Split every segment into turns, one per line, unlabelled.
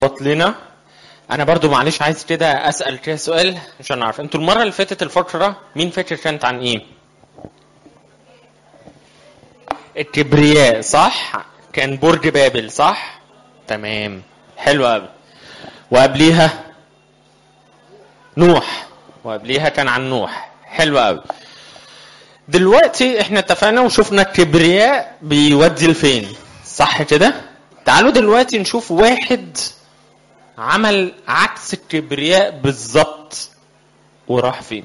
لنا انا برضو معلش عايز كده اسال كده سؤال عشان اعرف انتوا المره اللي فاتت الفقره مين فاكر كانت عن ايه الكبرياء صح كان برج بابل صح تمام حلو قوي وقبليها نوح وقبليها كان عن نوح حلو قوي دلوقتي احنا اتفقنا وشفنا الكبرياء بيودي لفين صح كده تعالوا دلوقتي نشوف واحد عمل عكس الكبرياء بالظبط وراح فين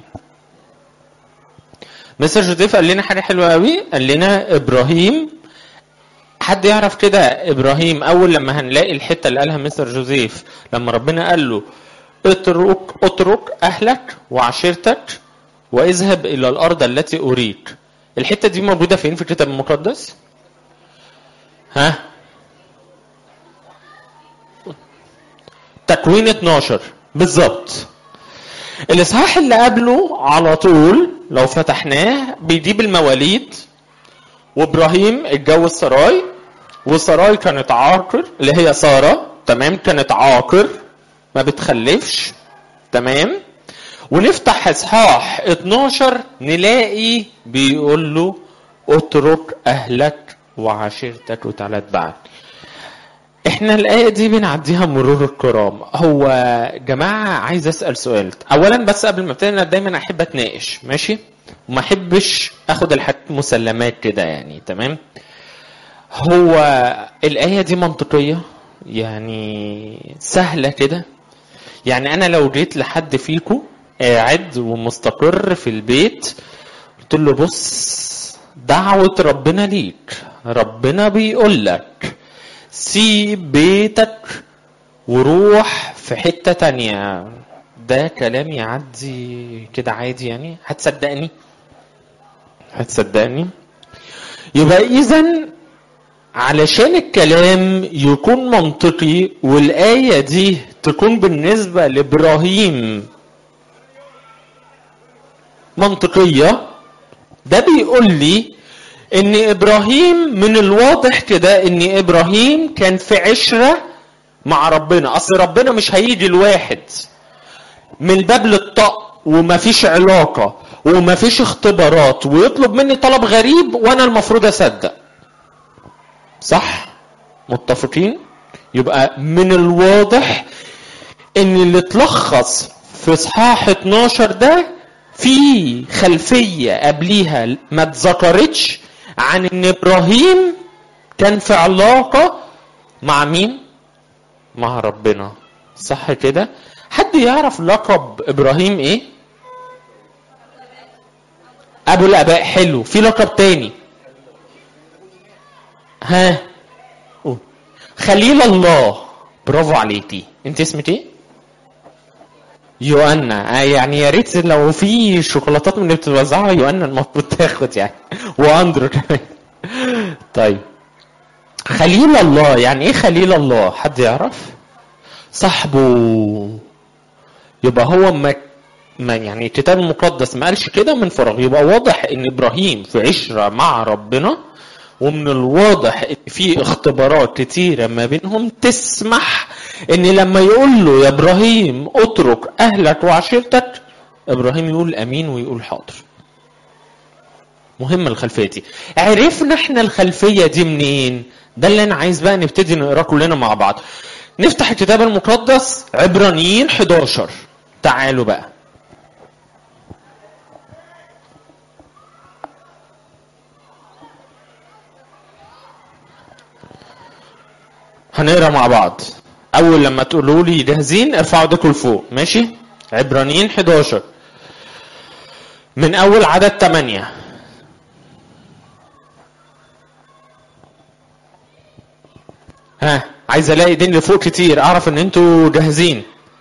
مستر جوزيف قال لنا حاجه حلوه قوي قال لنا ابراهيم حد يعرف كده ابراهيم اول لما هنلاقي الحته اللي قالها مستر جوزيف لما ربنا قال له اترك اترك اهلك وعشيرتك واذهب الى الارض التي اريك الحته دي موجوده فين في الكتاب المقدس ها تكوين 12 بالظبط الاصحاح اللي قبله على طول لو فتحناه بيجيب المواليد وابراهيم اتجوز سراي وسراي كانت عاقر اللي هي ساره تمام كانت عاقر ما بتخلفش تمام ونفتح اصحاح 12 نلاقي بيقول له اترك اهلك وعشيرتك وتعالى اتبعني احنا الايه دي بنعديها مرور الكرام هو جماعه عايز اسال سؤال اولا بس قبل ما ابتدي انا دايما احب اتناقش ماشي وما احبش اخد الحاجات مسلمات كده يعني تمام هو الايه دي منطقيه يعني سهله كده يعني انا لو جيت لحد فيكم قاعد ومستقر في البيت قلت له بص دعوه ربنا ليك ربنا بيقول لك سيب بيتك وروح في حتة تانية ده كلام يعدي كده عادي يعني هتصدقني هتصدقني يبقى اذا علشان الكلام يكون منطقي والآية دي تكون بالنسبة لإبراهيم منطقية ده بيقول لي ان ابراهيم من الواضح كده ان ابراهيم كان في عشره مع ربنا اصل ربنا مش هيجي الواحد من باب للطق ومفيش علاقه ومفيش اختبارات ويطلب مني طلب غريب وانا المفروض اصدق صح متفقين يبقى من الواضح ان اللي اتلخص في اصحاح 12 ده في خلفيه قبليها ما اتذكرتش عن ان ابراهيم كان في علاقه مع مين مع ربنا صح كده حد يعرف لقب ابراهيم ايه ابو الاباء حلو في لقب تاني ها أوه. خليل الله برافو عليكي انت اسمك ايه يوأنا آه يعني يا ريت لو في شوكولاتات من اللي بتوزعها يوأنا المفروض تاخد يعني واندرو كمان طيب خليل الله يعني ايه خليل الله حد يعرف صاحبه يبقى هو ما ما يعني الكتاب المقدس ما قالش كده من فراغ يبقى واضح ان ابراهيم في عشره مع ربنا ومن الواضح ان في اختبارات كتيره ما بينهم تسمح ان لما يقول له يا ابراهيم اترك اهلك وعشيرتك ابراهيم يقول امين ويقول حاضر مهم الخلفيه دي عرفنا احنا الخلفيه دي منين ده اللي انا عايز بقى نبتدي نقراه كلنا مع بعض نفتح الكتاب المقدس عبرانيين 11 تعالوا بقى هنقرا مع بعض اول لما تقولوا لي جاهزين ارفعوا ايديكم لفوق ماشي عبرانيين 11 من اول عدد 8 ها عايز الاقي ايدين لفوق كتير اعرف ان انتوا جاهزين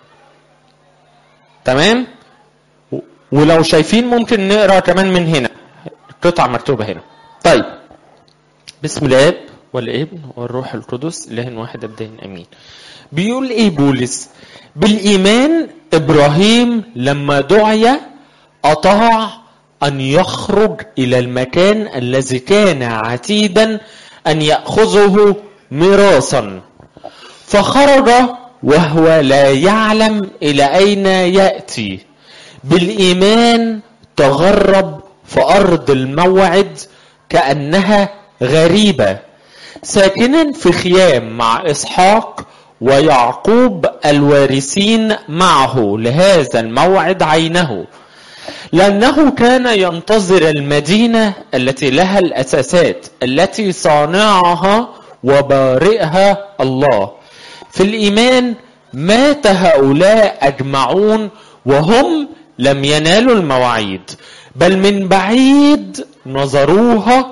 تمام ولو شايفين ممكن نقرا كمان من هنا القطعه مكتوبه هنا طيب بسم الاب والابن والروح القدس اله واحد ابدين امين بيقول ايه بولس بالايمان ابراهيم لما دعي اطاع ان يخرج الى المكان الذي كان عتيدا ان ياخذه ميراثا فخرج وهو لا يعلم الى اين ياتي بالايمان تغرب في ارض الموعد كانها غريبه ساكنا في خيام مع اسحاق ويعقوب الوارثين معه لهذا الموعد عينه لانه كان ينتظر المدينه التي لها الاساسات التي صانعها وبارئها الله في الايمان مات هؤلاء اجمعون وهم لم ينالوا المواعيد بل من بعيد نظروها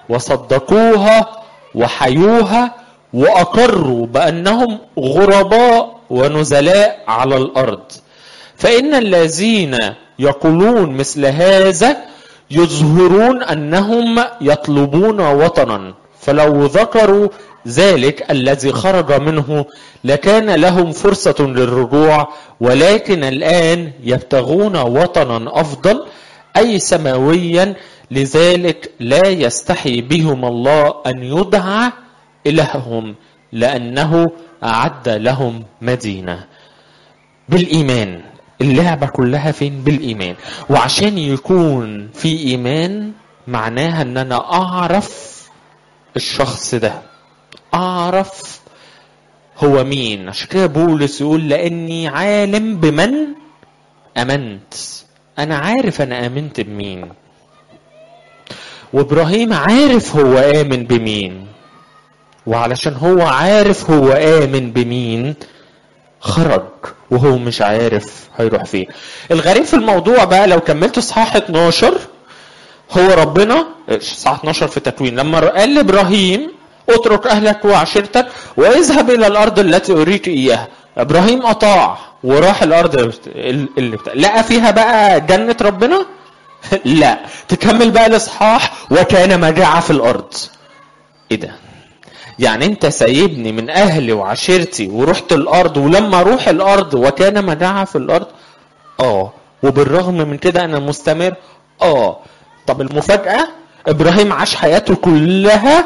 وصدقوها وحيوها واقروا بانهم غرباء ونزلاء على الارض فان الذين يقولون مثل هذا يظهرون انهم يطلبون وطنا فلو ذكروا ذلك الذي خرج منه لكان لهم فرصه للرجوع ولكن الان يبتغون وطنا افضل اي سماويا لذلك لا يستحي بهم الله ان يدعى الههم لانه اعد لهم مدينه بالايمان اللعبه كلها فين بالايمان وعشان يكون في ايمان معناها ان انا اعرف الشخص ده اعرف هو مين عشان كده بولس يقول لاني عالم بمن امنت انا عارف انا امنت بمين وابراهيم عارف هو امن بمين وعلشان هو عارف هو امن بمين خرج وهو مش عارف هيروح فين الغريب في الموضوع بقى لو كملت اصحاح 12 هو ربنا اصحاح 12 في تكوين لما قال لابراهيم اترك اهلك وعشيرتك واذهب الى الارض التي اريك اياها ابراهيم اطاع وراح الارض اللي بتاع. لقى فيها بقى جنه ربنا لا تكمل بقى الاصحاح وكان مجاعه في الارض ايه ده يعني انت سايبني من اهلي وعشيرتي ورحت الارض ولما اروح الارض وكان مجاعه في الارض اه وبالرغم من كده انا مستمر اه طب المفاجاه ابراهيم عاش حياته كلها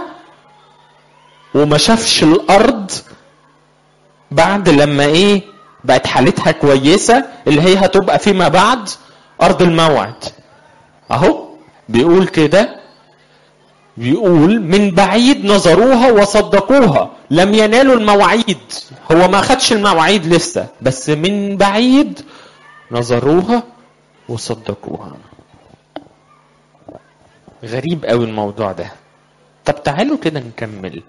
وما شافش الارض بعد لما ايه بقت حالتها كويسه اللي هي هتبقى فيما بعد ارض الموعد اهو بيقول كده بيقول من بعيد نظروها وصدقوها لم ينالوا المواعيد هو ما خدش المواعيد لسه بس من بعيد نظروها وصدقوها غريب قوي الموضوع ده طب تعالوا كده نكمل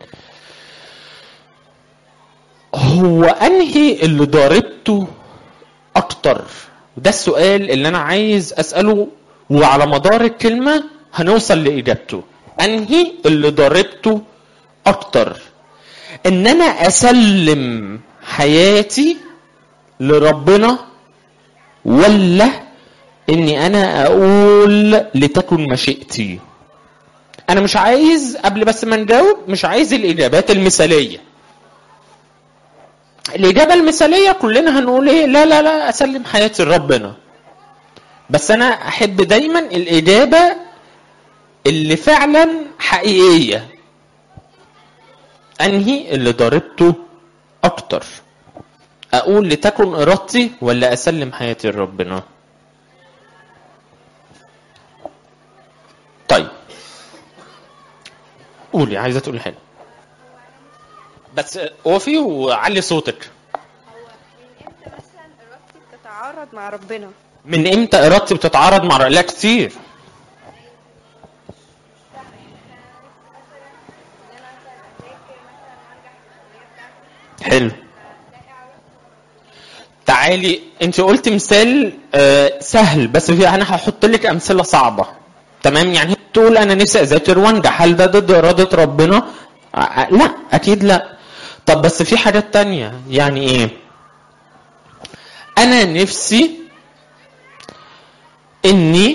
هو انهي اللي ضاربته اكتر ده السؤال اللي انا عايز اساله وعلى مدار الكلمه هنوصل لاجابته انهي اللي ضربته اكتر ان انا اسلم حياتي لربنا ولا اني انا اقول لتكن مشيئتي انا مش عايز قبل بس ما نجاوب مش عايز الاجابات المثاليه الاجابه المثاليه كلنا هنقول ايه لا لا لا اسلم حياتي لربنا بس انا احب دايما الاجابه اللي فعلا حقيقيه انهي اللي ضربته اكتر اقول لتكن ارادتي ولا اسلم حياتي لربنا طيب قولي عايزه تقولي حاجه بس وفي وعلي صوتك
من امتى مثلا ارادتي بتتعارض مع ربنا
من امتى ارادتي بتتعارض مع لا كتير حلو تعالي انت قلت مثال آه، سهل بس في انا هحط لك امثله صعبه تمام يعني هي بتقول انا نفسي اذاكر وانجح هل ده ضد اراده ربنا آه، آه، لا اكيد لا طب بس في حاجات تانية يعني ايه انا نفسي اني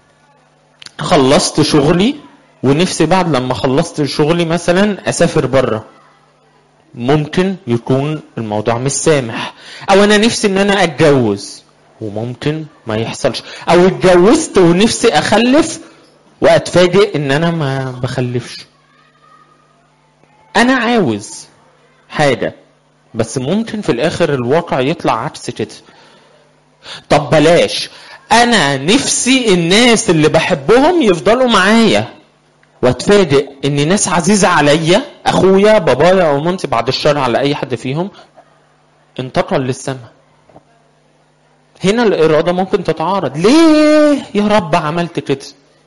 خلصت شغلي ونفسي بعد لما خلصت شغلي مثلا اسافر بره ممكن يكون الموضوع مش سامح او انا نفسي ان انا اتجوز وممكن ما يحصلش او اتجوزت ونفسي اخلف واتفاجئ ان انا ما بخلفش انا عاوز حاجه بس ممكن في الاخر الواقع يطلع عكس كده طب بلاش انا نفسي الناس اللي بحبهم يفضلوا معايا واتفاجئ ان ناس عزيزه عليا اخويا بابايا او مامتي بعد الشر على اي حد فيهم انتقل للسماء هنا الاراده ممكن تتعارض ليه يا رب عملت كده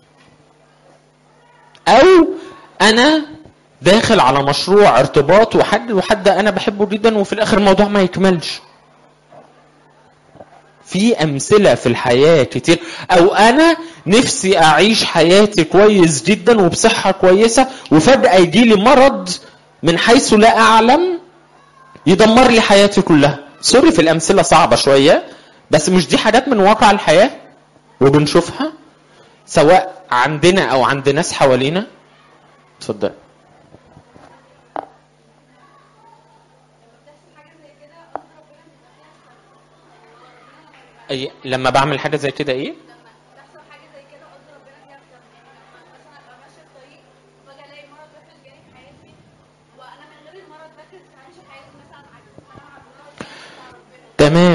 او انا داخل على مشروع ارتباط وحد وحد انا بحبه جدا وفي الاخر الموضوع ما يكملش في امثله في الحياه كتير او انا نفسي اعيش حياتي كويس جدا وبصحه كويسه وفجاه يجي لي مرض من حيث لا اعلم يدمر لي حياتي كلها سوري في الامثله صعبه شويه بس مش دي حاجات من واقع الحياه وبنشوفها سواء عندنا او عند ناس حوالينا اتفضل أي لما بعمل حاجه زي كده ايه
تحصل حاجه زي كده قلت ربنا فيها بسبب يعني لما مثلا ابقى ماشيه في طريق فجاه الاقي مرض وحش جالي في حياتي وانا من غير المرض ده كنت عايشه حياتي مثلا عكس انا مع المرض ده مع ربنا
تمام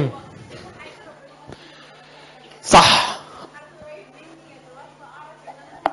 صح
حد قريب مني يتوفى اعرف ان انا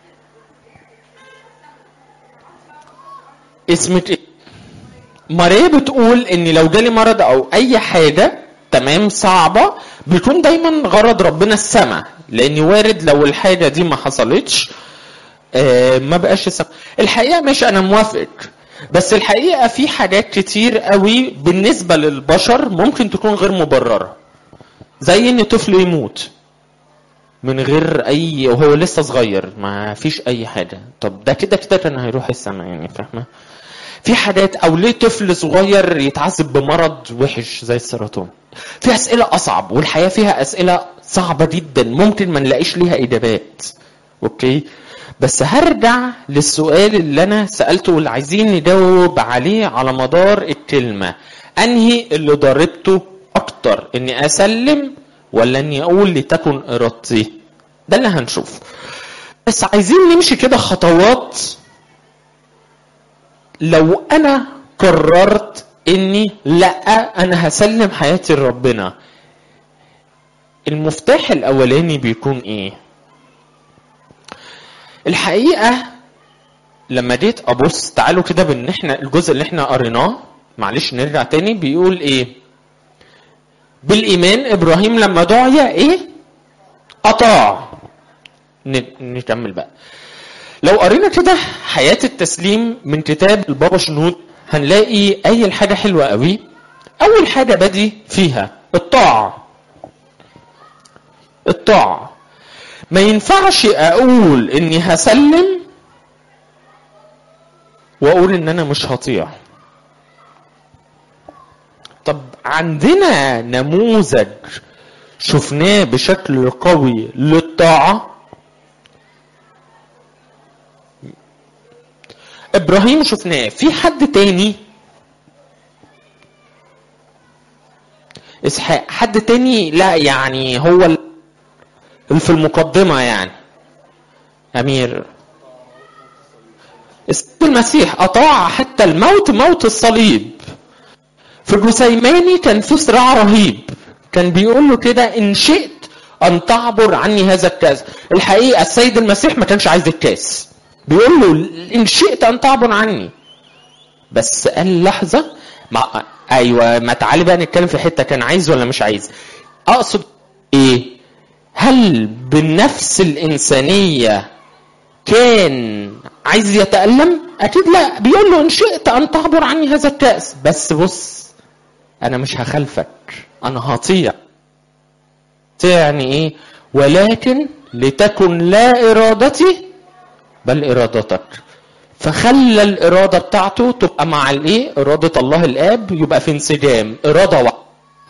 اسمك ايه ماريا بتقول ان لو جالي مرض او اي حاجه تمام صعبه بيكون دايما غرض ربنا السماء لان وارد لو الحاجه دي ما حصلتش آه ما بقاش السماء الحقيقه مش انا موافق بس الحقيقه في حاجات كتير قوي بالنسبه للبشر ممكن تكون غير مبرره زي ان طفل يموت من غير اي وهو لسه صغير ما فيش اي حاجه طب ده كده كده كان هيروح السماء يعني فاهمه في حاجات او ليه طفل صغير يتعذب بمرض وحش زي السرطان في اسئله اصعب والحياه فيها اسئله صعبه جدا ممكن ما نلاقيش ليها اجابات اوكي بس هرجع للسؤال اللي انا سالته واللي عايزين نجاوب عليه على مدار الكلمه انهي اللي ضربته اكتر اني اسلم ولا اني اقول لتكن ارادتي ده اللي هنشوف بس عايزين نمشي كده خطوات لو انا قررت اني لا انا هسلم حياتي لربنا المفتاح الاولاني بيكون ايه الحقيقه لما جيت ابص تعالوا كده بان احنا الجزء اللي احنا قريناه معلش نرجع تاني بيقول ايه بالايمان ابراهيم لما دعي ايه اطاع ن- نكمل بقى لو قرينا كده حياة التسليم من كتاب البابا شنود هنلاقي أي حاجة حلوة قوي أول حاجة بدي فيها الطاعة الطاعة ما ينفعش أقول إني هسلم وأقول إن أنا مش هطيع طب عندنا نموذج شفناه بشكل قوي للطاعه ابراهيم شفناه في حد تاني اسحاق حد تاني لا يعني هو ال- اللي في المقدمة يعني أمير السيد المسيح أطاع حتى الموت موت الصليب في جثيماني كان في صراع رهيب كان بيقول له كده إن شئت أن تعبر عني هذا الكاس الحقيقة السيد المسيح ما كانش عايز الكاس بيقول له إن شئت أن تعبر عني بس قال لحظة ما أيوة ما تعالي بقى نتكلم في حتة كان عايز ولا مش عايز أقصد إيه هل بالنفس الإنسانية كان عايز يتألم أكيد لا بيقول له إن شئت أن تعبر عني هذا الكأس بس بص أنا مش هخالفك أنا هطيع هطيع يعني إيه ولكن لتكن لا إرادتي بل إرادتك فخلى الإرادة بتاعته تبقى مع الإيه إرادة الله الآب يبقى في انسجام إرادة واحدة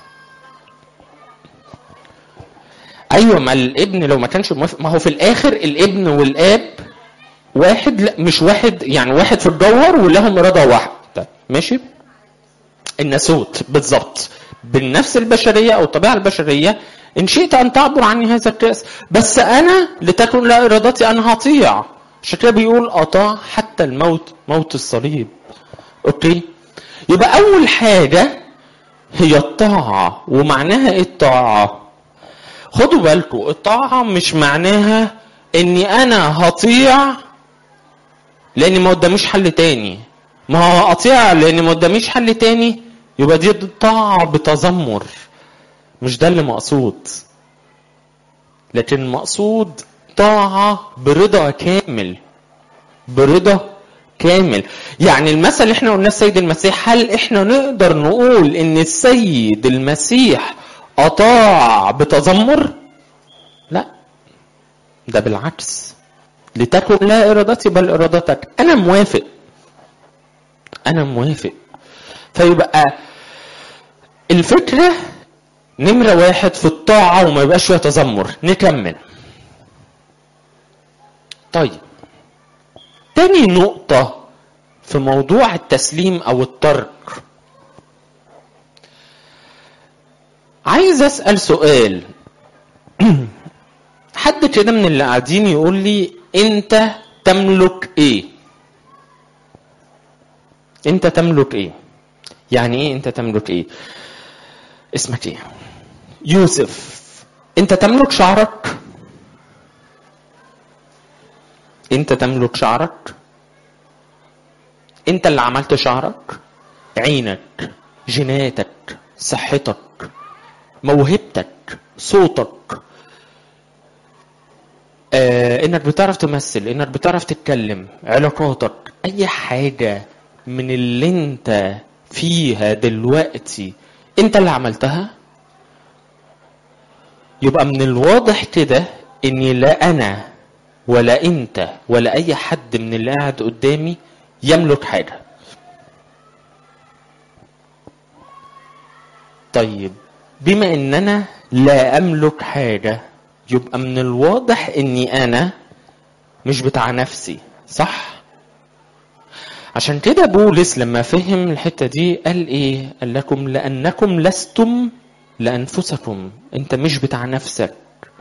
ايوه ما الابن لو ما كانش موافق ما هو في الاخر الابن والاب واحد لا مش واحد يعني واحد في الجوهر ولهم اراده واحده ماشي الناسوت بالظبط بالنفس البشريه او الطبيعه البشريه ان شئت ان تعبر عني هذا الكاس بس انا لتكن لا ارادتي انا هطيع عشان كده بيقول اطاع حتى الموت موت الصليب اوكي يبقى اول حاجه هي الطاعه ومعناها ايه الطاعه خدوا بالكم الطاعه مش معناها اني انا هطيع لان ما قداميش حل تاني ما هو اطيع لان ما قداميش حل تاني يبقى دي طاعه بتذمر مش ده اللي مقصود لكن المقصود طاعه برضا كامل برضا كامل يعني المثل اللي احنا قلناه السيد المسيح هل احنا نقدر نقول ان السيد المسيح اطاع بتذمر لا ده بالعكس لتكن لا ارادتي بل ارادتك انا موافق انا موافق فيبقى الفكره نمره واحد في الطاعه وما يبقاش فيها تذمر نكمل طيب تاني نقطة في موضوع التسليم أو الترك عايز أسأل سؤال حد كده من اللي قاعدين يقول لي أنت تملك إيه؟ أنت تملك إيه؟ يعني إيه أنت تملك إيه؟ اسمك إيه؟ يوسف أنت تملك شعرك؟ انت تملك شعرك انت اللي عملت شعرك عينك جيناتك صحتك موهبتك صوتك آه انك بتعرف تمثل انك بتعرف تتكلم علاقاتك اي حاجة من اللي انت فيها دلوقتي انت اللي عملتها يبقى من الواضح كده اني لا انا ولا انت ولا اي حد من اللي قاعد قدامي يملك حاجه طيب بما ان انا لا املك حاجه يبقى من الواضح اني انا مش بتاع نفسي صح عشان كده بولس لما فهم الحته دي قال ايه قال لكم لانكم لستم لانفسكم انت مش بتاع نفسك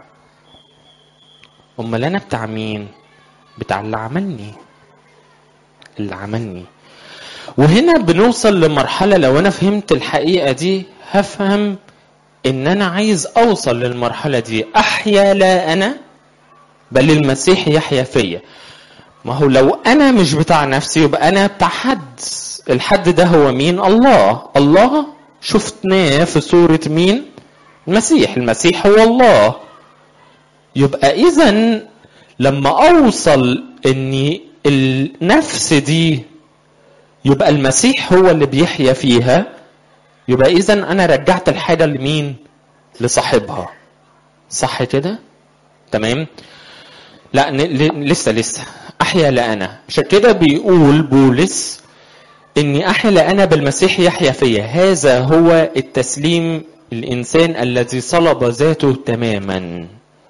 امال انا بتاع مين بتاع اللي عملني اللي عملني وهنا بنوصل لمرحله لو انا فهمت الحقيقه دي هفهم ان انا عايز اوصل للمرحله دي احيا لا انا بل المسيح يحيا فيا ما هو لو انا مش بتاع نفسي يبقى انا بتاع حد الحد ده هو مين الله الله شفناه في صوره مين المسيح المسيح هو الله يبقى اذا لما اوصل ان النفس دي يبقى المسيح هو اللي بيحيا فيها يبقى اذا انا رجعت الحاجه لمين لصاحبها صح كده تمام لا ن- لسه لسه احيا لا انا عشان كده بيقول بولس اني احيا لا انا بالمسيح يحيا فيا هذا هو التسليم الانسان الذي صلب ذاته تماما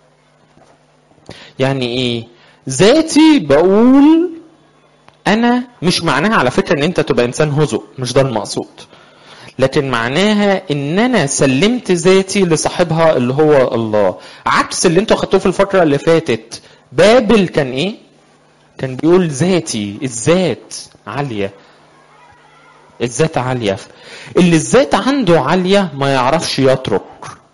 يعني ايه ذاتي بقول انا مش معناها على فكره ان انت تبقى انسان هزء مش ده المقصود لكن معناها ان انا سلمت ذاتي لصاحبها اللي هو الله عكس اللي انتوا خدتوه في الفتره اللي فاتت بابل كان ايه كان بيقول ذاتي الذات عاليه الذات عاليه اللي الذات عنده عاليه ما يعرفش يترك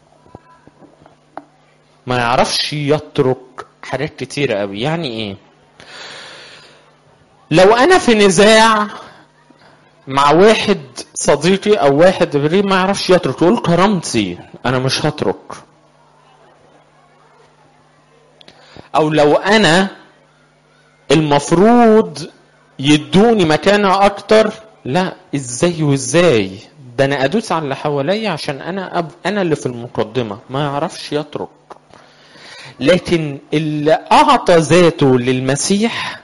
ما يعرفش يترك حاجات كتيرة قوي يعني ايه لو انا في نزاع مع واحد صديقي او واحد غريب ما يعرفش يترك يقول كرامتي انا مش هترك او لو انا المفروض يدوني مكانة اكتر لا ازاي وازاي ده انا ادوس على اللي حواليا عشان انا أب... انا اللي في المقدمة ما يعرفش يترك لكن اللي اعطى ذاته للمسيح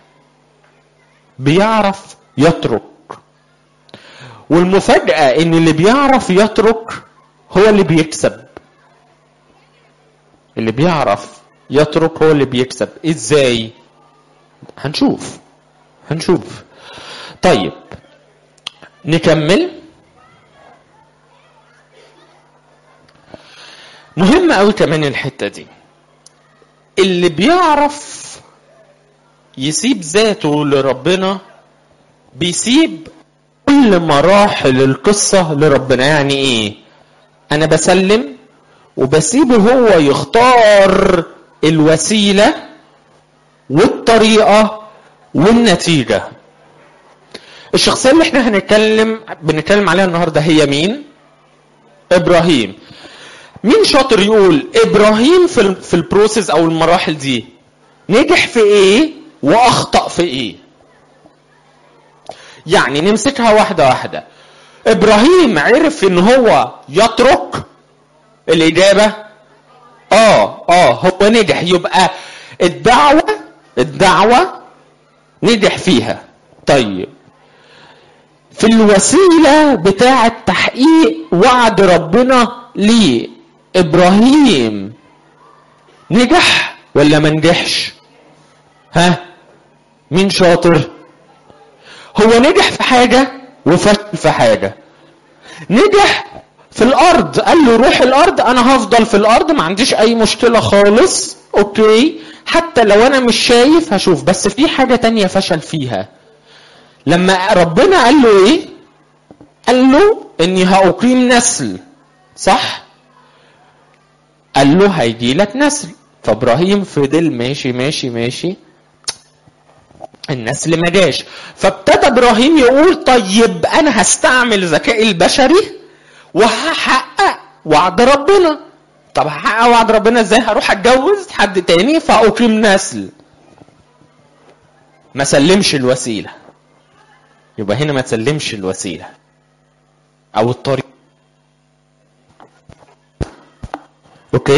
بيعرف يترك والمفاجأة ان اللي بيعرف يترك هو اللي بيكسب اللي بيعرف يترك هو اللي بيكسب ازاي هنشوف هنشوف طيب نكمل مهم قوي كمان الحتة دي اللي بيعرف يسيب ذاته لربنا بيسيب كل كل مراحل القصة لربنا يعني ايه انا بسلم وبسيبه هو يختار الوسيلة والطريقة والنتيجة الشخصية اللي احنا هنتكلم بنتكلم عليها النهاردة هي مين ابراهيم مين شاطر يقول ابراهيم في ال- في البروسيس او المراحل دي نجح في ايه واخطا في ايه يعني نمسكها واحده واحده ابراهيم عرف ان هو يترك الاجابه اه اه هو نجح يبقى الدعوه الدعوه نجح فيها طيب في الوسيله بتاعه تحقيق وعد ربنا ليه ابراهيم نجح ولا ما نجحش ها مين شاطر هو نجح في حاجه وفشل في حاجه نجح في الارض قال له روح الارض انا هفضل في الارض ما عنديش اي مشكله خالص اوكي حتى لو انا مش شايف هشوف بس في حاجه تانية فشل فيها لما ربنا قال له ايه قال له اني هاقيم نسل صح قال له هيجي لك نسل فابراهيم فضل ماشي ماشي ماشي النسل ما جاش فابتدى ابراهيم يقول طيب انا هستعمل ذكائي البشري وهحقق وعد ربنا طب هحقق وعد ربنا ازاي هروح اتجوز حد تاني فاقيم نسل ما سلمش الوسيله يبقى هنا ما تسلمش الوسيله او الطريق اوكي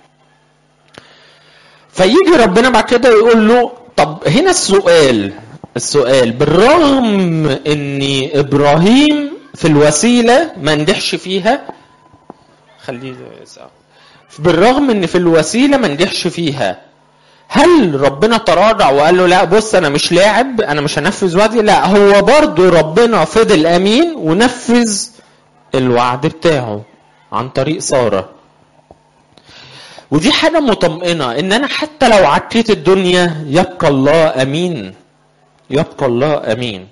فيجي ربنا بعد كده يقول له طب هنا السؤال السؤال بالرغم ان ابراهيم في الوسيله ما نجحش فيها خليه ساعة. بالرغم ان في الوسيله ما نجحش فيها هل ربنا تراجع وقال له لا بص انا مش لاعب انا مش هنفذ وعدي لا هو برضه ربنا فضل امين ونفذ الوعد بتاعه عن طريق ساره ودي حاجه مطمئنه ان انا حتى لو عكيت الدنيا يبقى الله امين يبقى الله امين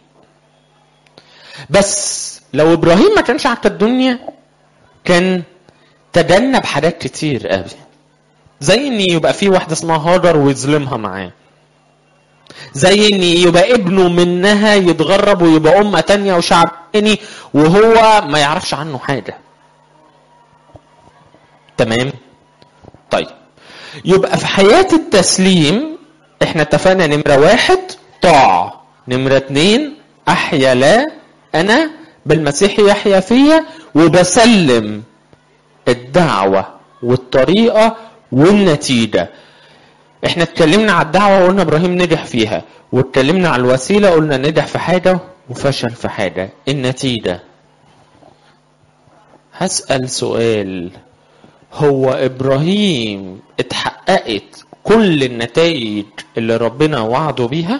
بس لو ابراهيم ما كانش عكى الدنيا كان تجنب حاجات كتير قوي زي ان يبقى في واحده اسمها هاجر ويظلمها معاه زي ان يبقى ابنه منها يتغرب ويبقى امه تانية وشعب تاني وهو ما يعرفش عنه حاجه تمام طيب يبقى في حياة التسليم احنا اتفقنا نمرة واحد طاعة نمرة اتنين احيا لا انا بالمسيح يحيا فيا وبسلم الدعوة والطريقة والنتيجة احنا اتكلمنا على الدعوة وقلنا ابراهيم نجح فيها واتكلمنا على الوسيلة قلنا نجح في حاجة وفشل في حاجة النتيجة هسأل سؤال هو ابراهيم اتحققت كل النتائج اللي ربنا وعده بيها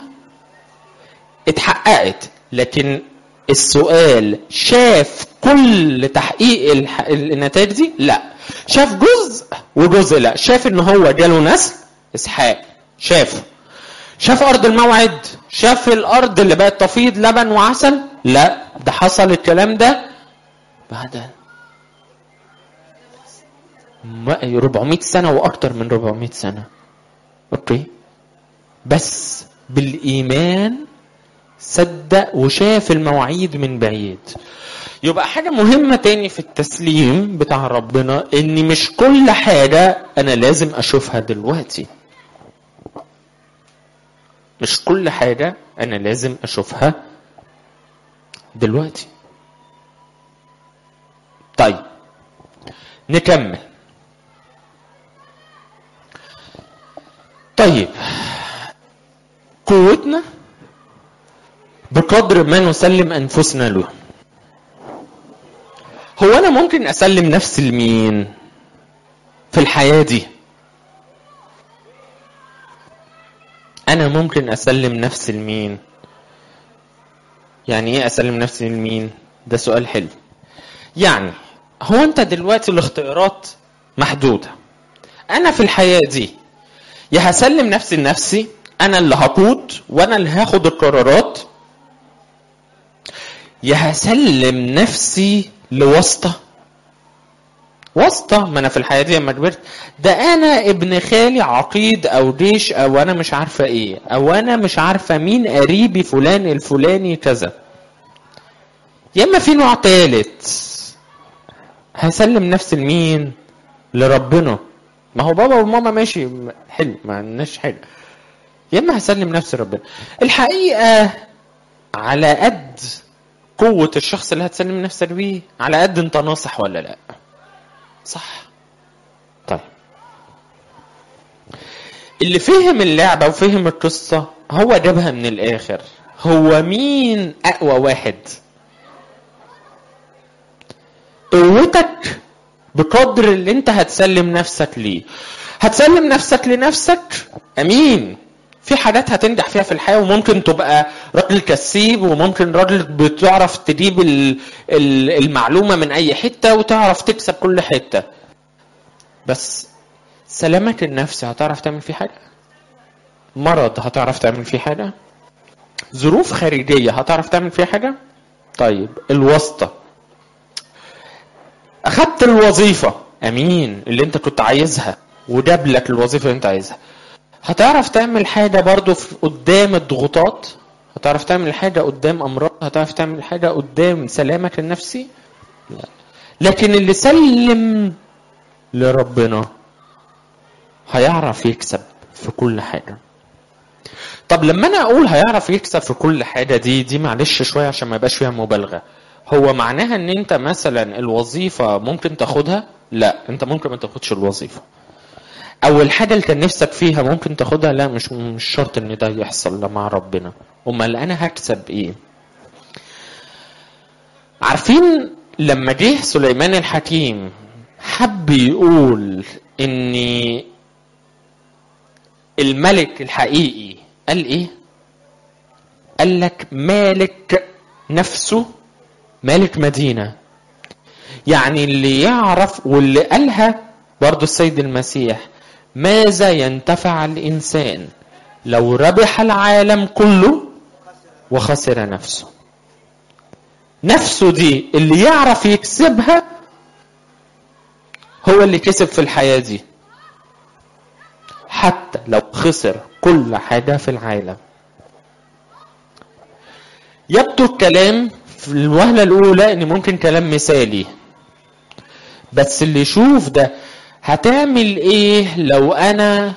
اتحققت لكن السؤال شاف كل تحقيق الح... النتائج دي لا شاف جزء وجزء لا شاف ان هو جاله نسل اسحاق شافه شاف ارض الموعد شاف الارض اللي بقت تفيض لبن وعسل لا ده حصل الكلام ده بعد 400 سنة وأكتر من 400 سنة. أوكي. بس بالإيمان صدق وشاف المواعيد من بعيد. يبقى حاجة مهمة تاني في التسليم بتاع ربنا إن مش كل حاجة أنا لازم أشوفها دلوقتي. مش كل حاجة أنا لازم أشوفها دلوقتي. طيب نكمل. طيب قوتنا بقدر ما نسلم انفسنا له هو انا ممكن اسلم نفسي لمين في الحياه دي انا ممكن اسلم نفسي لمين يعني ايه اسلم نفسي لمين ده سؤال حلو يعني هو انت دلوقتي الاختيارات محدوده انا في الحياه دي يا هسلم نفسي لنفسي انا اللي هقود وانا اللي هاخد القرارات يا هسلم نفسي لواسطه واسطه ما انا في الحياه دي لما كبرت ده انا ابن خالي عقيد او جيش او انا مش عارفه ايه او انا مش عارفه مين قريبي فلان الفلاني كذا يا اما في نوع تالت هسلم نفسي لمين لربنا ما هو بابا وماما ماشي حلو ما عندناش حاجه يا اما هسلم نفسي لربنا الحقيقه على قد قوة الشخص اللي هتسلم نفسك بيه على قد انت ناصح ولا لا صح طيب اللي فهم اللعبة وفهم القصة هو جابها من الآخر هو مين أقوى واحد قوتك بقدر اللي انت هتسلم نفسك ليه هتسلم نفسك لنفسك امين في حاجات هتنجح فيها في الحياه وممكن تبقى راجل كسيب وممكن راجل بتعرف تجيب ال- ال- المعلومه من اي حته وتعرف تكسب كل حته بس سلامك النفسي هتعرف تعمل فيه حاجه مرض هتعرف تعمل فيه حاجه ظروف خارجيه هتعرف تعمل فيها حاجه طيب الواسطه اخدت الوظيفه امين اللي انت كنت عايزها وجاب لك الوظيفه اللي انت عايزها هتعرف تعمل حاجه برضو في قدام الضغوطات هتعرف تعمل حاجه قدام امراض هتعرف تعمل حاجه قدام سلامك النفسي لا لكن اللي سلم لربنا هيعرف يكسب في كل حاجه طب لما انا اقول هيعرف يكسب في كل حاجه دي دي معلش شويه عشان ما يبقاش فيها مبالغه هو معناها ان انت مثلا الوظيفه ممكن تاخدها لا انت ممكن ما تاخدش الوظيفه او الحاجه اللي كان نفسك فيها ممكن تاخدها لا مش مش شرط ان ده يحصل مع ربنا امال انا هكسب ايه عارفين لما جه سليمان الحكيم حب يقول ان الملك الحقيقي قال ايه قال لك مالك نفسه مالك مدينة يعني اللي يعرف واللي قالها برضو السيد المسيح ماذا ينتفع الإنسان لو ربح العالم كله وخسر نفسه نفسه دي اللي يعرف يكسبها هو اللي كسب في الحياة دي حتى لو خسر كل حاجة في العالم يبدو الكلام في الوهلة الأولى إن ممكن كلام مثالي بس اللي يشوف ده هتعمل إيه لو أنا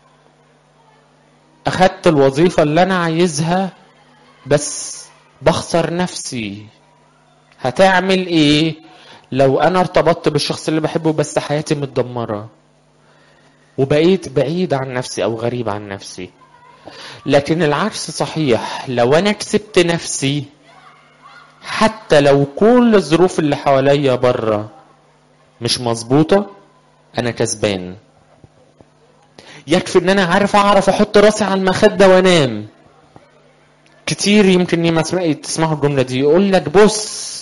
أخدت الوظيفة اللي أنا عايزها بس بخسر نفسي هتعمل إيه لو أنا ارتبطت بالشخص اللي بحبه بس حياتي متدمرة وبقيت بعيد عن نفسي أو غريب عن نفسي لكن العكس صحيح لو أنا كسبت نفسي حتى لو كل الظروف اللي حواليا بره مش مظبوطة أنا كسبان يكفي إن أنا عارف أعرف أحط راسي على المخدة وأنام كتير يمكن ما تسمعوا الجملة دي يقول لك بص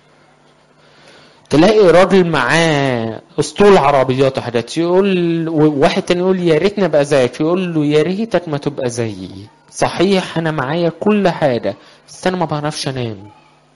تلاقي راجل معاه اسطول عربيات وحاجات يقول واحد تاني يقول يا ريتني ابقى زيك يقول له يا ريتك ما تبقى زيي صحيح انا معايا كل حاجه بس انا ما بعرفش انام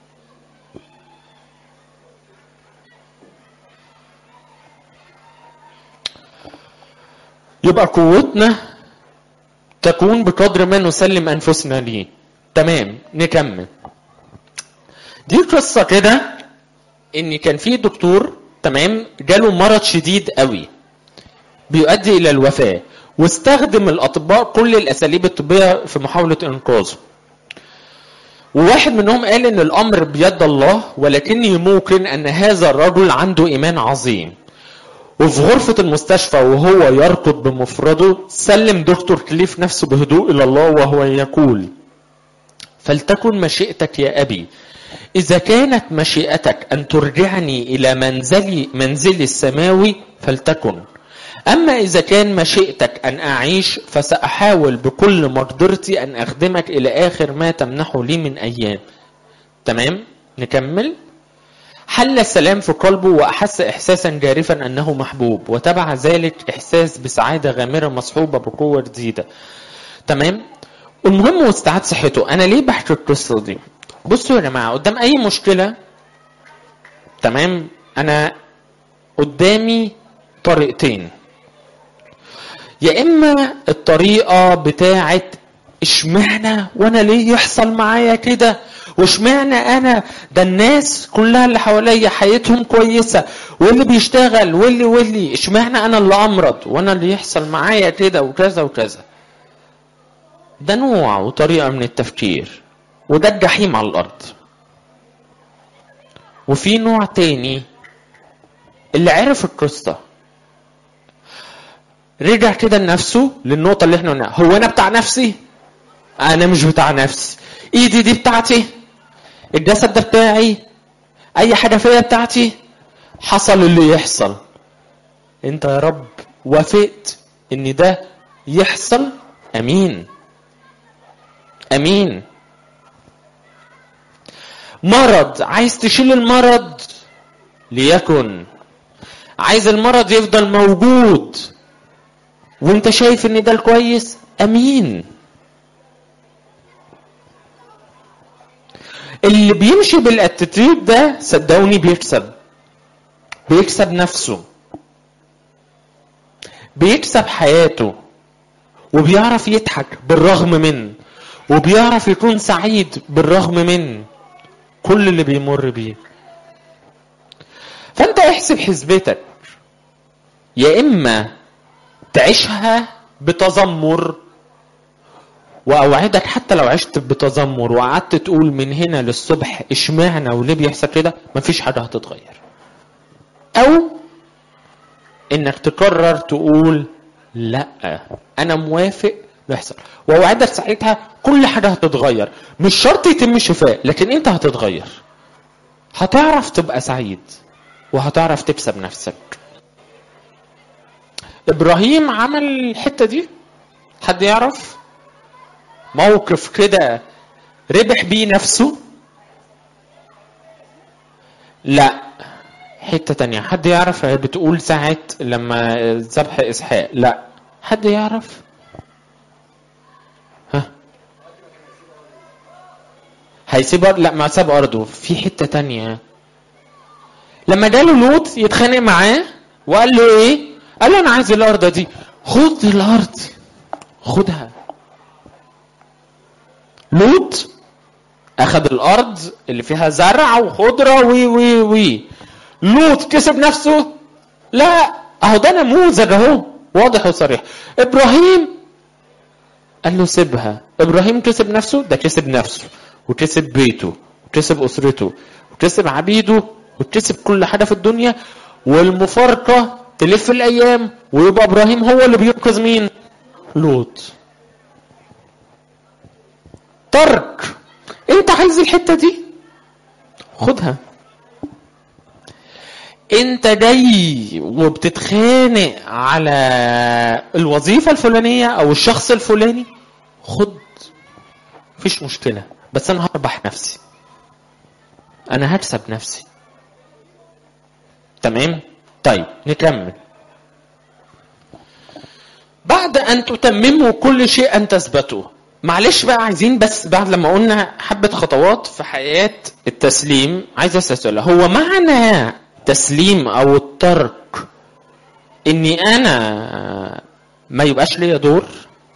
يبقى قوتنا تكون بقدر ما نسلم انفسنا ليه تمام نكمل دي قصه كده ان كان في دكتور تمام جاله مرض شديد قوي بيؤدي الى الوفاه واستخدم الاطباء كل الاساليب الطبيه في محاوله انقاذه وواحد منهم قال ان الامر بيد الله ولكني موقن ان هذا الرجل عنده ايمان عظيم وفي غرفة المستشفى وهو يركض بمفرده سلم دكتور كليف نفسه بهدوء إلى الله وهو يقول فلتكن مشيئتك يا أبي إذا كانت مشيئتك أن ترجعني إلى منزلي منزلي السماوي فلتكن أما إذا كان مشيئتك أن أعيش فسأحاول بكل مقدرتي أن أخدمك إلى آخر ما تمنحه لي من أيام تمام نكمل حل السلام في قلبه وأحس إحساسا جارفا أنه محبوب وتبع ذلك إحساس بسعادة غامرة مصحوبة بقوة جديدة تمام المهم واستعاد صحته أنا ليه بحكي القصة دي بصوا يا جماعه قدام اي مشكله تمام انا قدامي طريقتين يا اما الطريقه بتاعت اشمعنى وانا ليه يحصل معايا كده واشمعنى انا ده الناس كلها اللي حواليا حياتهم كويسه واللي بيشتغل واللي واللي اشمعنى انا اللي امرض وانا اللي يحصل معايا كده وكذا وكذا ده نوع وطريقه من التفكير وده الجحيم على الارض وفي نوع تاني اللي عرف القصه رجع كده لنفسه للنقطة اللي احنا قلناها هو أنا بتاع نفسي؟ أنا مش بتاع نفسي إيدي دي بتاعتي الجسد ده بتاعي أي حاجة فيا بتاعتي حصل اللي يحصل أنت يا رب وافقت إن ده يحصل أمين أمين مرض عايز تشيل المرض ليكن عايز المرض يفضل موجود وانت شايف ان ده الكويس امين اللي بيمشي بالاتيتيود ده صدقوني بيكسب بيكسب نفسه بيكسب حياته وبيعرف يضحك بالرغم من وبيعرف يكون سعيد بالرغم من كل اللي بيمر بيه فانت احسب حسبتك يا اما تعيشها بتذمر واوعدك حتى لو عشت بتذمر وقعدت تقول من هنا للصبح اشمعنى وليه بيحصل كده مفيش حاجه هتتغير او انك تقرر تقول لا انا موافق يحصل واوعدك ساعتها كل حاجه هتتغير مش شرط يتم الشفاء لكن انت هتتغير هتعرف تبقى سعيد وهتعرف تكسب نفسك ابراهيم عمل الحته دي حد يعرف موقف كده ربح بيه نفسه لا حته تانية حد يعرف هي بتقول ساعة لما ذبح اسحاق لا حد يعرف ها هيسيب أرض- لا ما ساب ارضه في حته تانية لما جاله لوط يتخانق معاه وقال له ايه قال له انا عايز الارض دي خد الارض خدها لوط اخذ الارض اللي فيها زرع وخضره وي وي وي لوط كسب نفسه لا اهو ده نموذج اهو واضح وصريح ابراهيم قال له سيبها ابراهيم كسب نفسه ده كسب نفسه وكسب بيته وكسب اسرته وكسب عبيده وكسب كل حاجه في الدنيا والمفارقه تلف الايام ويبقى ابراهيم هو اللي بينقذ مين لوط ترك انت عايز الحته دي خدها انت جاي وبتتخانق على الوظيفه الفلانيه او الشخص الفلاني خد مفيش مشكله بس انا هربح نفسي انا هكسب نفسي تمام طيب نكمل بعد ان تتمموا كل شيء ان تثبتوا معلش بقى عايزين بس بعد لما قلنا حبة خطوات في حياة التسليم عايز اسال سؤال هو معنى تسليم او الترك اني انا ما يبقاش ليا دور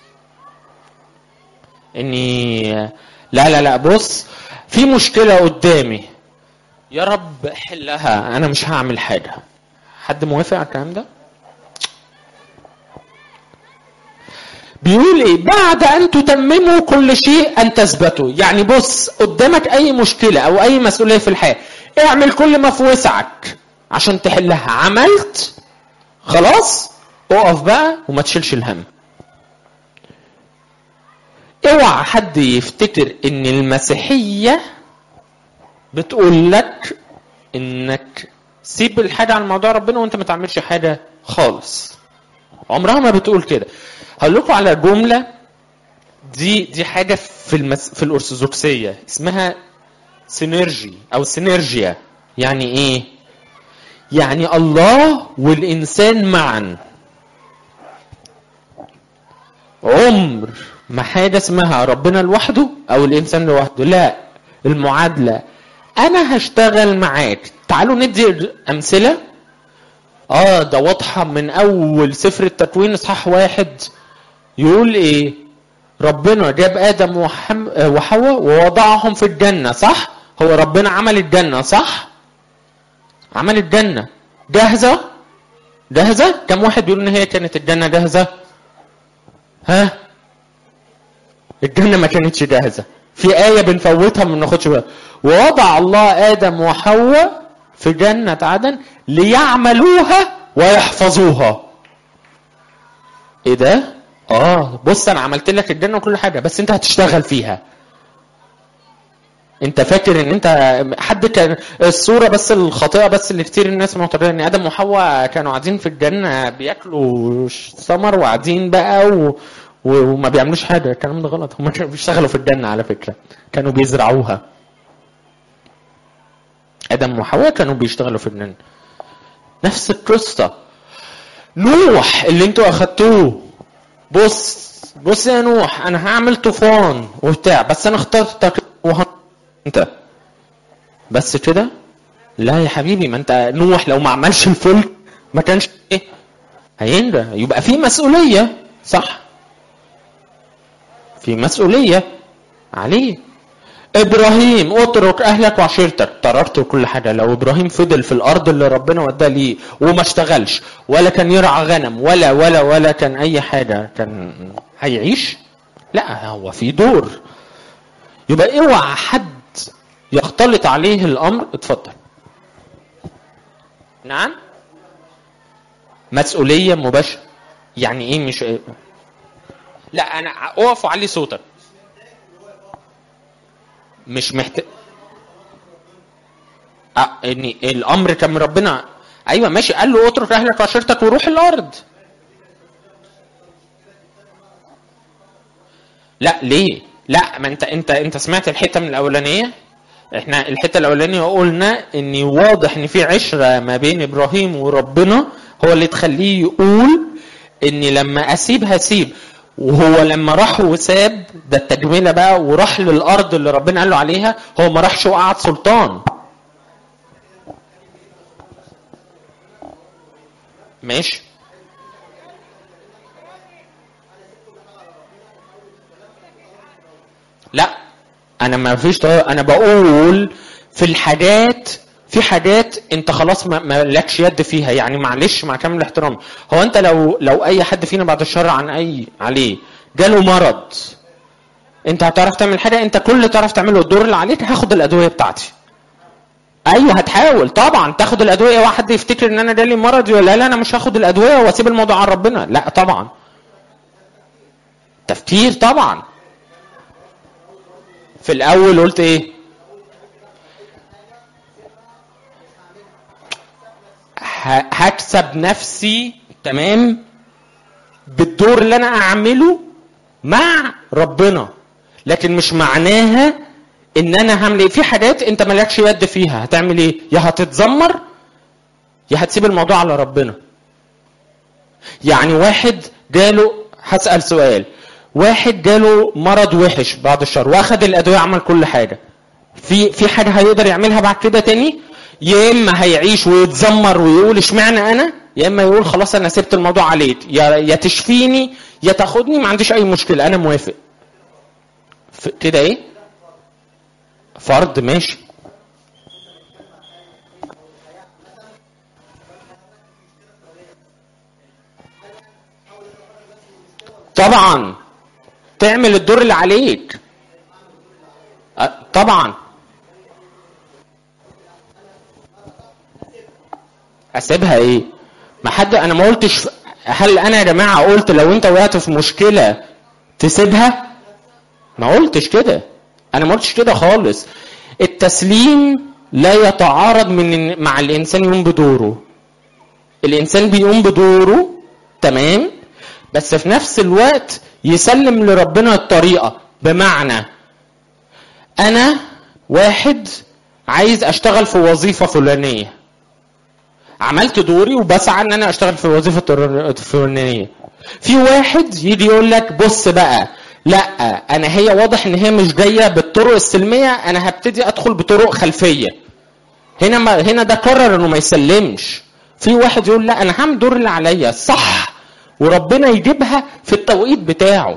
اني لا لا لا بص في مشكلة قدامي يا رب حلها انا مش هعمل حاجة حد موافق على الكلام ده بيقول ايه بعد ان تتمموا كل شيء ان تثبتوا يعني بص قدامك اي مشكلة او اي مسؤولية في الحياة اعمل كل ما في وسعك عشان تحلها عملت خلاص اقف بقى وما تشيلش الهم اوعى حد يفتكر ان المسيحية بتقول لك انك سيب الحاجة على موضوع ربنا وانت ما تعملش حاجة خالص عمرها ما بتقول كده هقول لكم على جملة دي دي حاجة في المس... في الأرثوذكسية اسمها سينرجي أو سينرجيا يعني إيه؟ يعني الله والإنسان معا عمر ما حاجة اسمها ربنا لوحده أو الإنسان لوحده لا المعادله انا هشتغل معاك تعالوا ندي امثله اه ده واضحه من اول سفر التكوين اصحاح واحد يقول ايه ربنا جاب ادم وحم... وحواء ووضعهم في الجنه صح هو ربنا عمل الجنه صح عمل الجنه جاهزه جاهزه كم واحد بيقول ان هي كانت الجنه جاهزه ها الجنه ما كانتش جاهزه في آية بنفوتها ما بناخدش بالنا ووضع الله آدم وحواء في جنة عدن ليعملوها ويحفظوها ايه ده؟ اه بص انا عملت لك الجنة وكل حاجة بس انت هتشتغل فيها انت فاكر ان انت حد كان الصورة بس الخاطئة بس اللي كتير الناس معتبرة ان ادم وحواء كانوا قاعدين في الجنة بياكلوا ثمر وقاعدين بقى و... وما بيعملوش حاجة الكلام ده غلط هم كانوا بيشتغلوا في الجنة على فكرة كانوا بيزرعوها آدم وحواء كانوا بيشتغلوا في الجنة نفس القصة نوح اللي انتوا اخدتوه بص بص يا نوح انا هعمل طوفان وبتاع بس انا اخترتك وه... انت بس كده لا يا حبيبي ما انت نوح لو ما عملش الفلك ما كانش ايه هينجح يبقى في مسؤولية صح في مسؤولية عليه ابراهيم اترك اهلك وعشيرتك طررت كل حاجه لو ابراهيم فضل في الارض اللي ربنا وداه ليه وما اشتغلش ولا كان يرعى غنم ولا ولا ولا كان اي حاجه كان هيعيش لا هو في دور يبقى اوعى حد يختلط عليه الامر اتفضل نعم مسؤوليه مباشره يعني ايه مش لا انا اقف وعلي صوتك مش محتاج أه ان الامر كان من ربنا ايوه ماشي قال له اترك اهلك وعشيرتك وروح الارض لا ليه لا ما انت انت انت سمعت الحته من الاولانيه احنا الحته الاولانيه قلنا ان واضح ان في عشره ما بين ابراهيم وربنا هو اللي تخليه يقول اني لما اسيب هسيب وهو لما راح وساب ده التجميلة بقى وراح للأرض اللي ربنا قال له عليها هو ما راحش وقعد سلطان ماشي لا انا ما فيش انا بقول في الحاجات في حاجات انت خلاص ما, ما لكش يد فيها يعني معلش مع كامل الاحترام هو انت لو لو اي حد فينا بعد الشر عن اي عليه جاله مرض انت هتعرف تعمل حاجه انت كل اللي تعرف تعمله الدور اللي عليك هاخد الادويه بتاعتي ايوه هتحاول طبعا تاخد الادويه واحد يفتكر ان انا جالي مرض ولا لا انا مش هاخد الادويه واسيب الموضوع على ربنا لا طبعا تفكير طبعا في الاول قلت ايه هكسب نفسي تمام بالدور اللي انا اعمله مع ربنا لكن مش معناها ان انا هعمل ايه في حاجات انت مالكش يد فيها هتعمل ايه يا هتتذمر يا هتسيب الموضوع على ربنا يعني واحد جاله هسأل سؤال واحد جاله مرض وحش بعد الشر واخد الادويه عمل كل حاجه في في حاجه هيقدر يعملها بعد كده تاني يا اما هيعيش ويتذمر ويقول اشمعنى انا يا اما يقول خلاص انا سبت الموضوع عليك يا يا تشفيني يا تاخدني ما عنديش اي مشكله انا موافق كده ايه فرض ماشي طبعا تعمل الدور اللي عليك طبعا اسيبها ايه ما حد انا ما قلتش هل انا يا جماعه قلت لو انت وقعت في مشكله تسيبها ما قلتش كده انا ما قلتش كده خالص التسليم لا يتعارض من مع الانسان يقوم بدوره الانسان بيقوم بدوره تمام بس في نفس الوقت يسلم لربنا الطريقه بمعنى انا واحد عايز اشتغل في وظيفه فلانيه عملت دوري وبسعى ان انا اشتغل في الوظيفه الفلانيه في واحد يجي يقول لك بص بقى لا انا هي واضح ان هي مش جايه بالطرق السلميه انا هبتدي ادخل بطرق خلفيه هنا ما هنا ده قرر انه ما يسلمش في واحد يقول لا انا هعمل دور اللي عليا صح وربنا يجيبها في التوقيت بتاعه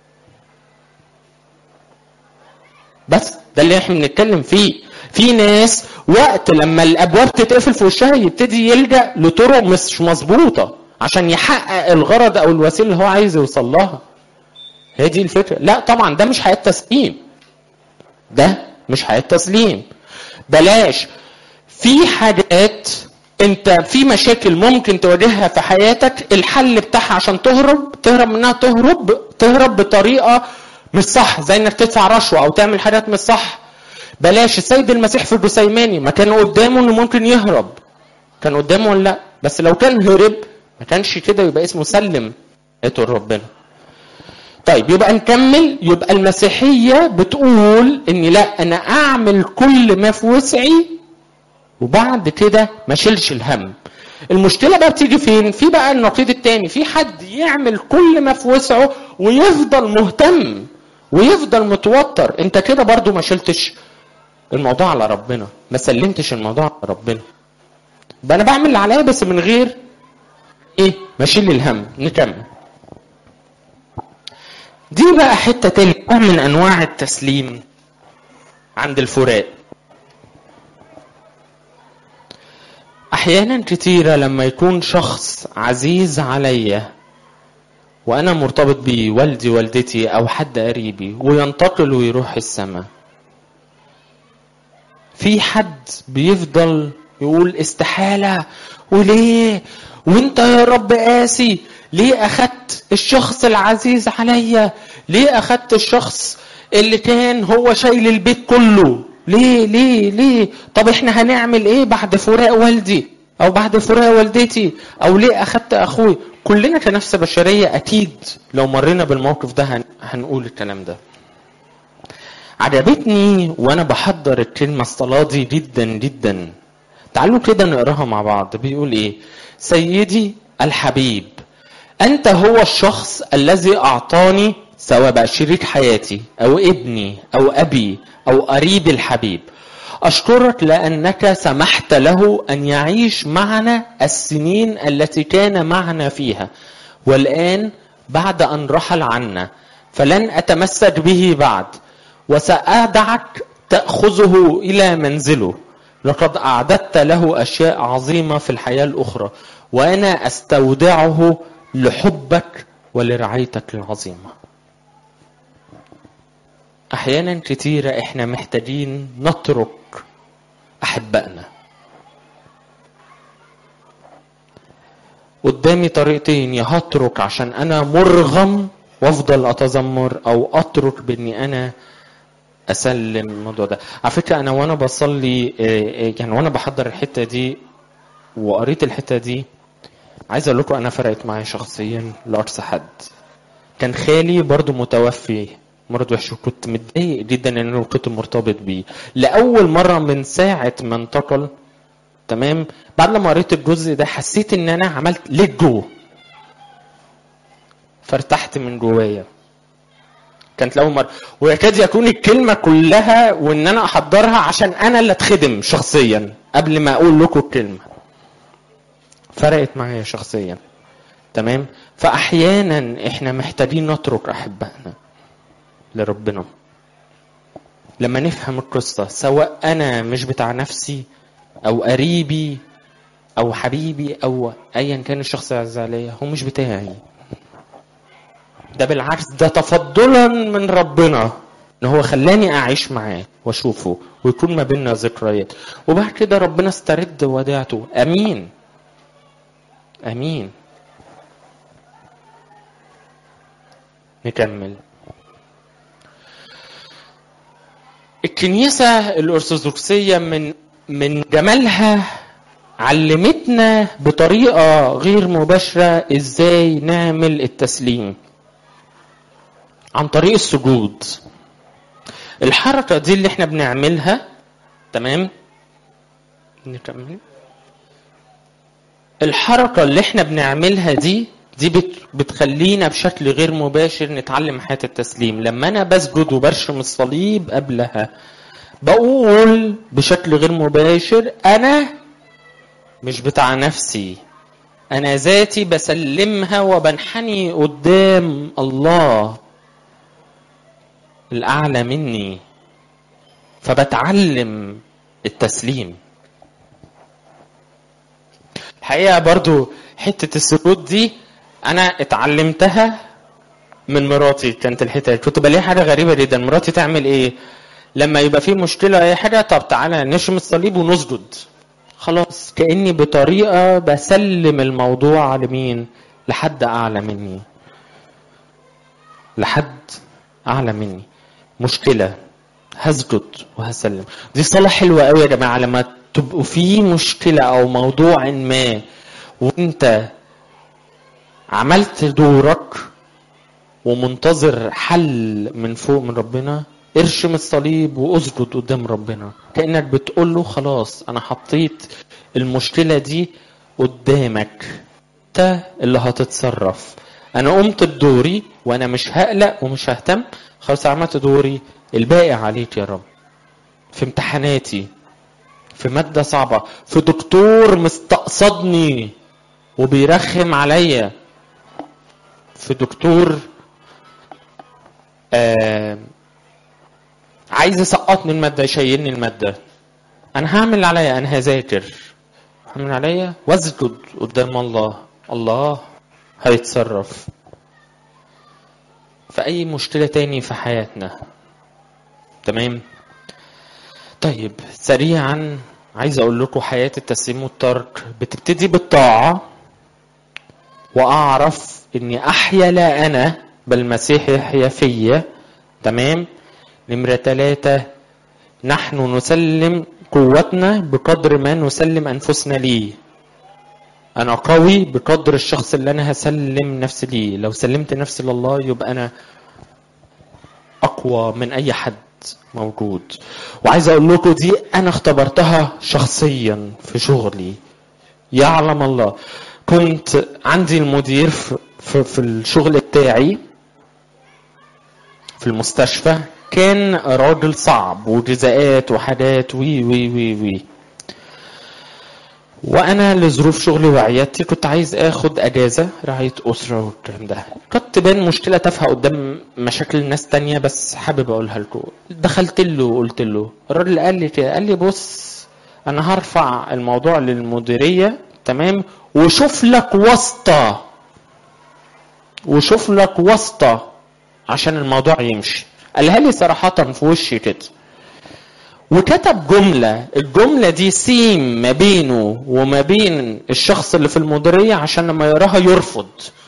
بس ده اللي احنا بنتكلم فيه في ناس وقت لما الابواب تتقفل في وشها يبتدي يلجا لطرق مش مظبوطه عشان يحقق الغرض او الوسيله اللي هو عايز يوصل لها هي دي الفكره لا طبعا ده مش حياه تسليم ده مش حياه تسليم بلاش في حاجات انت في مشاكل ممكن تواجهها في حياتك الحل بتاعها عشان تهرب تهرب منها تهرب تهرب بطريقه مش صح زي انك تدفع رشوه او تعمل حاجات مش صح بلاش السيد المسيح في الجسيماني ما كان قدامه انه ممكن يهرب كان قدامه ولا لا بس لو كان هرب ما كانش كده يبقى اسمه سلم ايته ربنا طيب يبقى نكمل يبقى المسيحية بتقول اني لا انا اعمل كل ما في وسعي وبعد كده ما اشيلش الهم المشكلة بقى بتيجي فين في بقى النقيض التاني في حد يعمل كل ما في وسعه ويفضل مهتم ويفضل متوتر انت كده برضو ما شلتش الموضوع على ربنا ما سلمتش الموضوع على ربنا يبقى انا بعمل اللي عليا بس من غير ايه ما اشيل الهم نكمل دي بقى حته تانية نوع من انواع التسليم عند الفراق احيانا كتيره لما يكون شخص عزيز عليا وانا مرتبط بيه والدي والدتي او حد قريبي وينتقل ويروح السماء في حد بيفضل يقول استحاله وليه وانت يا رب قاسي ليه اخدت الشخص العزيز عليا ليه اخدت الشخص اللي كان هو شايل البيت كله ليه ليه ليه طب احنا هنعمل ايه بعد فراق والدي او بعد فراق والدتي او ليه اخدت اخوي كلنا كنفس بشريه اكيد لو مرينا بالموقف ده هن... هنقول الكلام ده عجبتني وانا بحضر الكلمه الصلاه دي جدا جدا تعالوا كده نقراها مع بعض بيقول ايه سيدي الحبيب انت هو الشخص الذي اعطاني سواء بقى شريك حياتي او ابني او ابي او قريبي الحبيب اشكرك لانك سمحت له ان يعيش معنا السنين التي كان معنا فيها والان بعد ان رحل عنا فلن اتمسك به بعد وسادعك تاخذه الى منزله لقد اعددت له اشياء عظيمه في الحياه الاخرى وانا استودعه لحبك ولرعايتك العظيمه احيانا كتيره احنا محتاجين نترك احبائنا قدامي طريقتين يا هترك عشان انا مرغم وافضل اتذمر او اترك باني انا اسلم الموضوع ده على فكره انا وانا بصلي يعني وانا بحضر الحته دي وقريت الحته دي عايز اقول لكم انا فرقت معايا شخصيا لاقصى حد كان خالي برضو متوفي مرض وحش وكنت متضايق جدا ان انا كنت مرتبط بيه لاول مره من ساعه ما انتقل تمام بعد لما قريت الجزء ده حسيت ان انا عملت ليت جو فارتحت من جوايا كانت لاول مره ويكاد يكون الكلمه كلها وان انا احضرها عشان انا اللي اتخدم شخصيا قبل ما اقول لكم الكلمه فرقت معايا شخصيا تمام فاحيانا احنا محتاجين نترك احبائنا لربنا لما نفهم القصة سواء أنا مش بتاع نفسي أو قريبي أو حبيبي أو أيا كان الشخص اللي عليا هو مش بتاعي ده بالعكس ده تفضلا من ربنا ان هو خلاني اعيش معاه واشوفه ويكون ما بيننا ذكريات وبعد كده ربنا استرد وديعته امين امين نكمل الكنيسة الأرثوذكسية من من جمالها علمتنا بطريقة غير مباشرة ازاي نعمل التسليم عن طريق السجود الحركة دي اللي احنا بنعملها تمام نكمل الحركة اللي احنا بنعملها دي دي بت بتخلينا بشكل غير مباشر نتعلم حياة التسليم لما أنا بسجد وبرشم الصليب قبلها بقول بشكل غير مباشر أنا مش بتاع نفسي أنا ذاتي بسلمها وبنحني قدام الله الأعلى مني فبتعلم التسليم الحقيقة برضو حتة السجود دي أنا اتعلمتها من مراتي كانت الحتة كنت بلاقي حاجة غريبة جدا مراتي تعمل إيه لما يبقى في مشكلة أي حاجة طب تعالى نشم الصليب ونسجد خلاص كأني بطريقة بسلم الموضوع لمين لحد أعلى مني لحد أعلى مني مشكلة هسجد وهسلم دي صلاة حلوة قوي يا جماعة لما تبقوا في مشكلة أو موضوع ما وأنت عملت دورك ومنتظر حل من فوق من ربنا ارشم الصليب واسجد قدام ربنا كأنك بتقول له خلاص أنا حطيت المشكلة دي قدامك انت اللي هتتصرف انا قمت بدوري وانا مش هقلق ومش ههتم خلاص عملت دوري الباقي عليك يا رب في امتحاناتي في مادة صعبة في دكتور مستقصدني وبيرخم عليا في دكتور آه عايز يسقطني المادة يشيلني المادة أنا هعمل اللي عليا أنا هذاكر هعمل عليا واسجد قدام الله الله هيتصرف في أي مشكلة تاني في حياتنا تمام طيب سريعا عايز أقول لكم حياة التسليم والترك بتبتدي بالطاعة وأعرف إني أحيا لا أنا بل المسيح يحيا فيا تمام نمرة ثلاثة نحن نسلم قوتنا بقدر ما نسلم أنفسنا ليه أنا قوي بقدر الشخص اللي أنا هسلم نفسي ليه لو سلمت نفسي لله يبقى أنا أقوى من أي حد موجود وعايز أقول لكم دي أنا اختبرتها شخصيا في شغلي يعلم الله كنت عندي المدير في, في, في الشغل بتاعي في المستشفى كان راجل صعب وجزاءات وحاجات وي وي وي وي وانا لظروف شغلي وعيادتي كنت عايز اخد اجازه رعايه اسره والكلام ده كانت تبان مشكله تافهه قدام مشاكل ناس تانية بس حابب اقولها لكم دخلت له وقلت له الراجل قال لي كده قال لي بص انا هرفع الموضوع للمديريه تمام وشوف لك واسطه وشوف لك واسطه عشان الموضوع يمشي قالها لي صراحة في وشي كده وكتب جملة الجملة دي سيم ما بينه وما بين الشخص اللي في المديرية عشان لما يراها يرفض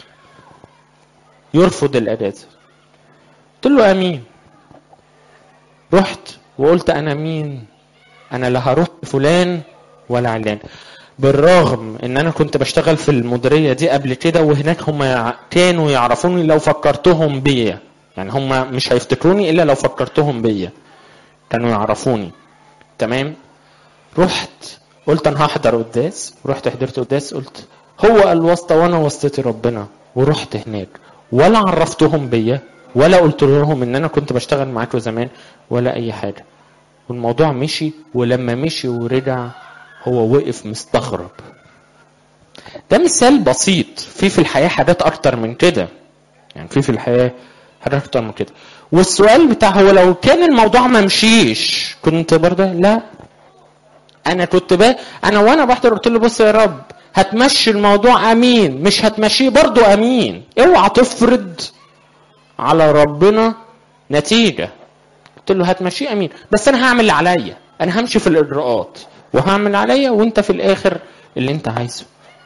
يرفض الأجازة قلت له أمين رحت وقلت أنا مين أنا لا هروح فلان ولا علان بالرغم ان انا كنت بشتغل في المديريه دي قبل كده وهناك هم كانوا يعرفوني لو فكرتهم بيا يعني هم مش هيفتكروني الا لو فكرتهم بيا كانوا يعرفوني تمام رحت قلت انا هحضر قداس رحت حضرت قداس قلت هو الواسطه وانا واسطتي ربنا ورحت هناك ولا عرفتهم بيا ولا قلت لهم ان انا كنت بشتغل معاكم زمان ولا اي حاجه والموضوع مشي ولما مشي ورجع هو وقف مستغرب ده مثال بسيط في في الحياه حاجات اكتر من كده يعني في في الحياه حاجات اكتر من كده والسؤال بتاع هو لو كان الموضوع ما مشيش كنت برضه لا انا كنت بقى انا وانا بحضر قلت له بص يا رب هتمشي الموضوع امين مش هتمشيه برضه امين اوعى تفرض على ربنا نتيجه قلت له هتمشيه امين بس انا هعمل اللي عليا انا همشي في الاجراءات وهعمل عليا وانت في الاخر اللي انت عايزه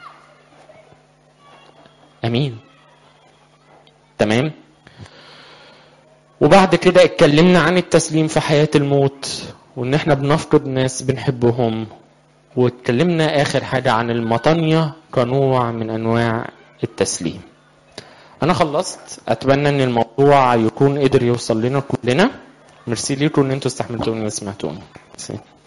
امين تمام وبعد كده اتكلمنا عن التسليم في حياة الموت وان احنا بنفقد ناس بنحبهم واتكلمنا اخر حاجة عن المطانية كنوع من انواع التسليم انا خلصت اتمنى ان الموضوع يكون قدر يوصل لنا كلنا ميرسي ليكم ان انتوا استحملتوني وسمعتوني